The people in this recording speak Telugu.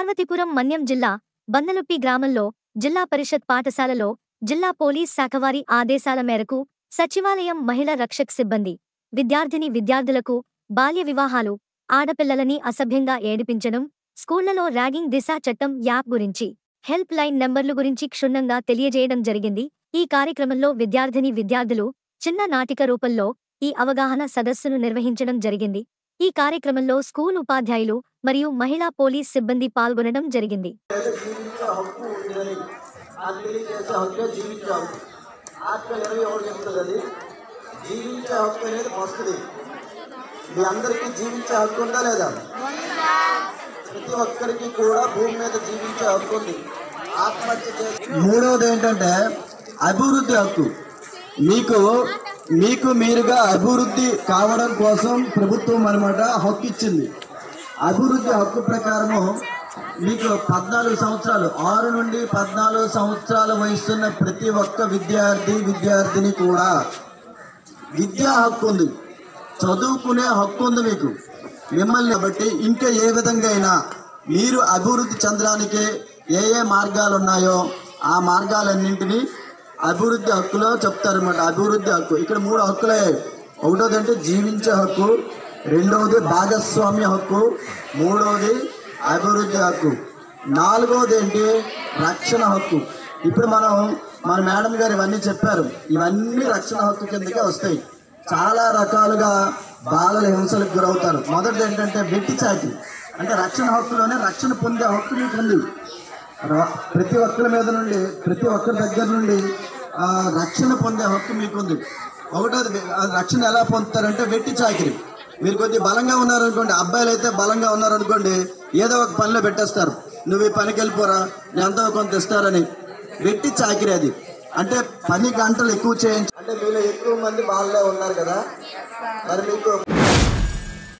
పార్వతీపురం మన్యం జిల్లా బందలుప్పి గ్రామంలో జిల్లా పరిషత్ పాఠశాలలో జిల్లా పోలీస్ శాఖవారి ఆదేశాల మేరకు సచివాలయం మహిళా రక్షక్ సిబ్బంది విద్యార్థిని విద్యార్థులకు బాల్య వివాహాలు ఆడపిల్లలని అసభ్యంగా ఏడిపించడం స్కూళ్లలో ర్యాగింగ్ దిశా చట్టం యాప్ గురించి హెల్ప్ లైన్ నంబర్లు గురించి క్షుణ్ణంగా తెలియజేయడం జరిగింది ఈ కార్యక్రమంలో విద్యార్థిని విద్యార్థులు చిన్న నాటిక రూపంలో ఈ అవగాహన సదస్సును నిర్వహించడం జరిగింది ఈ కార్యక్రమంలో స్కూల్ ఉపాధ్యాయులు మరియు మహిళా పోలీస్ సిబ్బంది పాల్గొనడం జరిగింది జీవించే హక్కు ఉందని నాకు తెలియజేసే హక్కే జీవించే హక్కు ఆర్టికల్ ఇరవై ఒకటి చెప్తుంది అది జీవించే హక్కు అనేది ఫస్ట్ది మీ అందరికీ జీవించే హక్కు ఉందా లేదా ప్రతి ఒక్కరికి కూడా భూమి మీద జీవించే హక్కు ఉంది ఆత్మహత్య చేసి మూడవది ఏంటంటే అభివృద్ధి హక్కు మీకు మీకు మీరుగా అభివృద్ధి కావడం కోసం ప్రభుత్వం అనమాట హక్కు ఇచ్చింది అభివృద్ధి హక్కు ప్రకారము మీకు పద్నాలుగు సంవత్సరాలు ఆరు నుండి పద్నాలుగు సంవత్సరాల వయసున్న ప్రతి ఒక్క విద్యార్థి విద్యార్థిని కూడా విద్యా హక్కు ఉంది చదువుకునే హక్కు ఉంది మీకు మిమ్మల్ని బట్టి ఇంకా ఏ విధంగా అయినా మీరు అభివృద్ధి చెందడానికి ఏ ఏ మార్గాలు ఉన్నాయో ఆ మార్గాలన్నింటినీ అభివృద్ధి హక్కులో చెప్తారన్నమాట అభివృద్ధి హక్కు ఇక్కడ మూడు హక్కులే ఒకటోది అంటే జీవించే హక్కు రెండవది భాగస్వామ్య హక్కు మూడవది అభివృద్ధి హక్కు నాలుగవది ఏంటి రక్షణ హక్కు ఇప్పుడు మనం మన మేడం గారు ఇవన్నీ చెప్పారు ఇవన్నీ రక్షణ హక్కు కిందకే వస్తాయి చాలా రకాలుగా బాలల హింసలకు గురవుతారు మొదటిది ఏంటంటే వెట్టి చాకి అంటే రక్షణ హక్కులోనే రక్షణ పొందే హక్కు మీకు ఉంది ర- ప్రతి ఒక్కరి మీద నుండి ప్రతి ఒక్కరి దగ్గర నుండి ఆ, రక్షణ పొందే హక్కు మీకుంది ఒకటోది వె- ఆ రక్షణ ఎలా పొందుతారంటే వెట్టి చాకిరి మీరు కొద్దిగా బలంగా ఉన్నారనుకోండి అబ్బాయిలు అయితే బలంగా ఉన్నారనుకోండి ఏదో ఒక పనిలో పెట్టేస్తారు నువ్వు ఈ పనికి వెళ్ళిపోరా ఎంతో కొంత ఇస్తారని వెట్టి చాకిరి అది అంటే పని గంటలు ఎక్కువ చేయించి అంటే మీలో ఎక్కువ మంది వాళ్ళే ఉన్నారు కదా మరి మీకు